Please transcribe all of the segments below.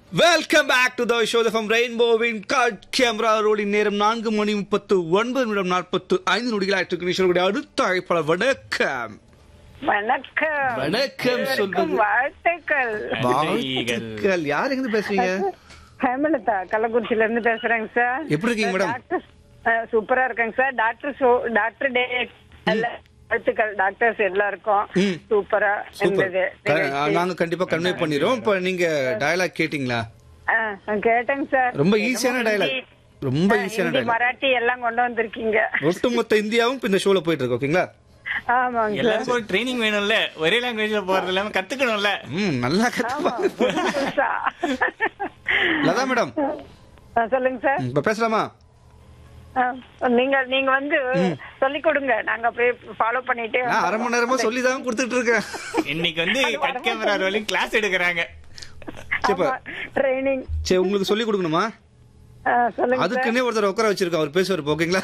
Welcome back to the show from ரெயின்போவின் cut camera rolling நேரம் நான்கு மணி முப்பத்து ஒன்பது நிமிடம் நாற்பத்து ஐந்து நொடிகளாக இருக்கு நிஷோருடைய அடுத்த அழைப்பாளர் வணக்கம் வணக்கம் வணக்கம் அனைவருக்கும் சொல்வது. வாழ்த்துக்கள் வாழ்த்துக்கள் யார் எங்க பேசுறீங்க ஹேமலதா கள்ளக்குறிச்சில இருந்து பேசுறேங்க சார் எப்படி இருக்கீங்க மேடம்? டாக்டர் அஹ், சூப்பரா இருக்கேங்க sir doctor show doctor day எல்லா வாழ்த்துக்கள் டாக்டர்ஸ் எல்லாருக்கும் ம். சூப்பரா சூப்பர் இருந்தது நிகழ்ச்சி. நாங்க கண்டிப்பா கன்வே பண்ணிடுறோம் இப்ப நீங்க டயலாக் கேட்டீங்களா அஹ், நான் கேட்டேங்க சார் ரொம்ப ஈஸியான dialogue. ஹிந்தி, ரொம்ப அஹ், ஈஸியான ஹிந்தி, dialogue. மராட்டி எல்லாம் கொண்டு வந்திருக்கீங்க ஒட்டுமொத்த இந்தியாவும் இப்ப இந்த ஷோல போயிட்டு இருக்கு ஓகேங்களா ஆமாங்க சார் எல்லாருக்கும் ஒரு ட்ரைனிங் வேணும்ல ஒரே லாங்குவேஜ்ல போறது இல்லாம கத்துக்கணும்ல ம் நல்லா ஆமா கத்துப்பா புதுசு புதுசா. லதா மேடம் அஹ், சொல்லுங்க சார் இப்ப பேசலாமா ஆ, நீங்க நீங்க வந்து சொல்லி கொடுங்க நாங்க அப்படியே ஃபாலோ பண்ணிட்டே நான் அரை மணி நேரமா சொல்லி தான் கொடுத்துட்டு இருக்கேன் இன்னைக்கு வந்து கட் கேமரா ரோலிங் கிளாஸ் எடுக்கிறாங்க சரிப்பா. ட்ரைனிங் சரி உங்களுக்கு சொல்லி கொடுக்கணுமா சொல்லுங்க சார். அதுக்குன்னே ஒருத்தர் உட்கார வச்சிருக்கோம் அவர் பேசுவார் இப்ப, ஓகேங்களா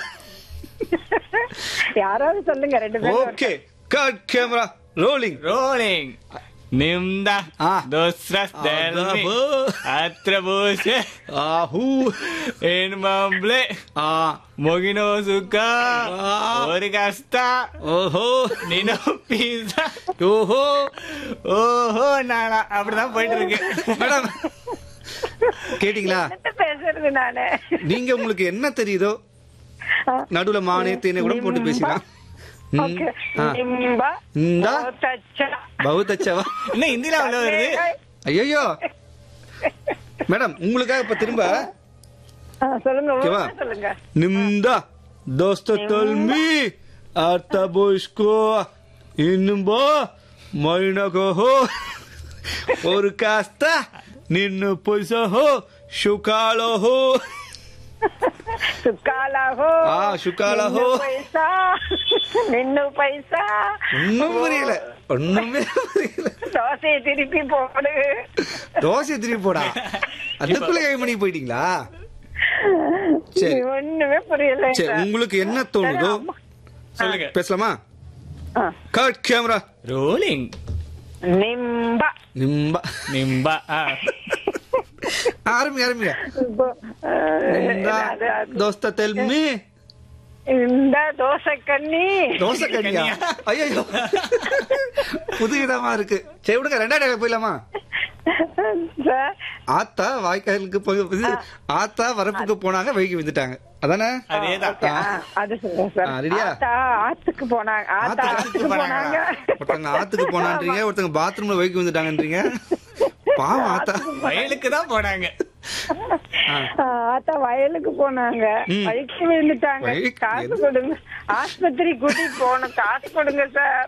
யாராவது சொல்லுங்க ரெண்டு பேரும் okay cut camera rolling rolling நிம்தா ஆ. தோஸ்ரஸ் தெல்மி அதாபோ. அத்ர போஷே ஆஹூ என் மாம்பிளே ஆ மொகினோ சுக்கா ஆ. ஒரு கஸ்தா ஓஹோ நினோ பீஸா ஓஹோ ஓஹோ நானா அப்படிதான் போயிட்டு இருக்கு மேடம் கேட்டிங்களா என்னத்த பேசுறது நானு நீங்க உங்களுக்கு என்ன தெரியுதோ நடுவுல மானே தேனே கூட போட்டு பேசிக்கலாம் ம். ஓகே ஆ. நிம்பா இந்தா. தச்சா பகுத் அச்சாவா என்ன ஹிந்தில அவ்வளவு வருது ஐயோ மேடம் உங்களுக்காக இப்ப திரும்ப ஆ, சொல்லுங்க ஓகேவா? ஒழுங்கா சொல்லுங்க ನಿಮ್ದ ದೋಸ್ತ ತಲ್ಮಿ ಅರ್ಥ ಬೋಸ್ಕೋ ಇನ್ನುಂಬೋ ಮೈನಗೋ ஒரு காஸ்த நின்னு பொய்சஹோ சுகாலஹோ சுக்காலாஹோ ஆ, சுக்காலாஹோ. நின்னு பைசா நின்னு பைசா ஒண்ணும் புரியல ஒண்ணுமே புரியல தோசையை திருப்பி போடு தோசை திருப்பி போடா அதுக்குள்ள ஏழு மணிக்கு போயிட்டீங்களா சரி. ஒண்ணுமே புரியல சரி உங்களுக்கு என்ன தோணுதோ சொல்லுங்க பேசலாமா கட் கேமரா ரோலிங் நிம்பா நிம்பா நிம்பா ஆ. ஆரம்பி ஆரம்பிங்க இப்போ, அஹ், நிம்பா அது- அது- தோஸ்த தெல்மி இந்த தோசை கண்ணி தோசை கனியா ஐயோ புது விதமா இருக்கு சரி விடுங்க ரெண்டாயிரம் டேரக்ட் போயிடலாமா சார், ஆத்தா வாய்க்காலுக்கு போய் இது, ஆத்தா வரப்புக்கு போனாங்க வைகி வந்துட்டாங்க அதானே அதேதான் ஆ, அது சொல்றேன் சார் ஆ, ரெடியா? ஆத்தா ஆத்துக்கு போனாங்க ஆத்தா ஆத்துக்கு ஆத்துக்கு போனாங்க ஒருத்தங்க ஆத்துக்கு போனான்றீங்க ஒருத்தங்க பாத்ரூம்ல வைக்கி வந்துட்டாங்கன்றீங்க பாவம் ஆத்தா வயலுக்கு தான் போனாங்க ஆ. ஆ, ஆத்தா வயலுக்கு போனாங்க ம். வயிற்று விழுந்துட்டாங்க வயிக்கு காசு எது- கொடுங்க ஆஸ்பத்திரி கூட்டிட்டு போகணும் காசு கொடுங்க சார்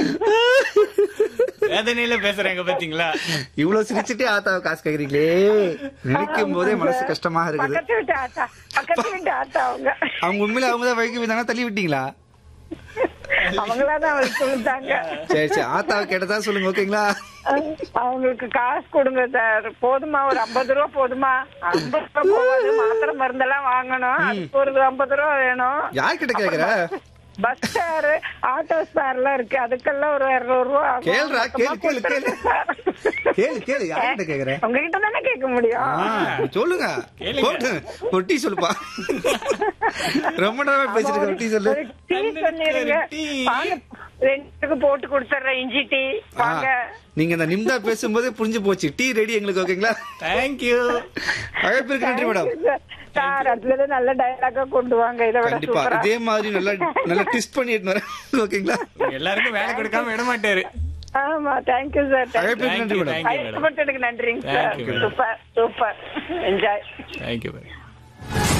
வேதனையில பேசுறாங்க பாத்தீங்களா இவ்வளவு சிரிச்சுட்டே ஆத்தாவை காசு கேக்குறீங்களே நினைக்கும் போதே மனசு கஷ்டமா இருக்குது பக்கத்து வீட்டு ஆத்தா பக்கத்து வீட்டு ஆத்தா அவங்க அவங்க உண்மையில அவங்க தான் வைக்கி வந்தாங்க தள்ளி விட்டீங்களா அவங்களாதான் அவளுக்கு கொடுத்தாங்க சரி சரி ஆத்தாவை கேட்டதா சொல்லுங்க ஓகேங்களா அவங்களுக்கு காசு கொடுங்க சார் போதுமா ஒரு ஐம்பது ரூபா போதுமா ஐம்பது ரூபா போகாது மாத்திரை மருந்தெல்லாம் வாங்கணும் அதுக்கு ஒரு ஐம்பது ரூபா வேணும் யார்கிட்ட கேக்குற பஸ் ஸ்பேர் ஆட்டோ ஸ்பேர் எல்லாம் இருக்கு அதுக்கெல்லாம் ஒரு இருநூறு ரூபா ஆகும். கேளுடா, கேளு, மொத்தமா கேளு, கேளு. கொடுத்துருங்க சார். கேளு கேளு யார்கிட்ட கேக்குற உங்ககிட்ட தானே கேட்க முடியும் ஆ, சொல்லுங்க கேளுங்க. போட்டு ஒரு டீ சொல்லுப்பா ரொம்ப நேரமா பேசிட்டு இருக்க, ஒரு டீ சொல்லு ஒரு டீ சொல்லிருங்க ஒரு டீ. வாங்க ரெண்டுக்கு போட்டு கொடுத்துட்றேன் இஞ்சி டீ ஆ, வாங்க நீங்க இந்த நிம்தா பேசும்போதே புரிஞ்சு போச்சு டீ ரெடி எங்களுக்கு ஓகேங்களா தேங்க்யூ அழைப்பிற்கு நன்றி மேடம் சார் அடுத்தது நல்ல டயலாக்கா கொண்டு வாங்க இதை விட கண்டிப்பா சூப்பரா இதே மாதிரி நல்லா நல்லா டிஸ்ட் பண்ணிட்டு வரேன் ஓகேங்களா எல்லாருக்கும் வேலை கொடுக்காம விட மாட்டாரு ஆமா தேங்க்யூ சார் அழைப்பிற்கு நன்றி Thank you, madam thank you. அழைக்கப்பட்டதுக்கு நன்றிங்க Thank sir you, madam. Super super enjoy thank you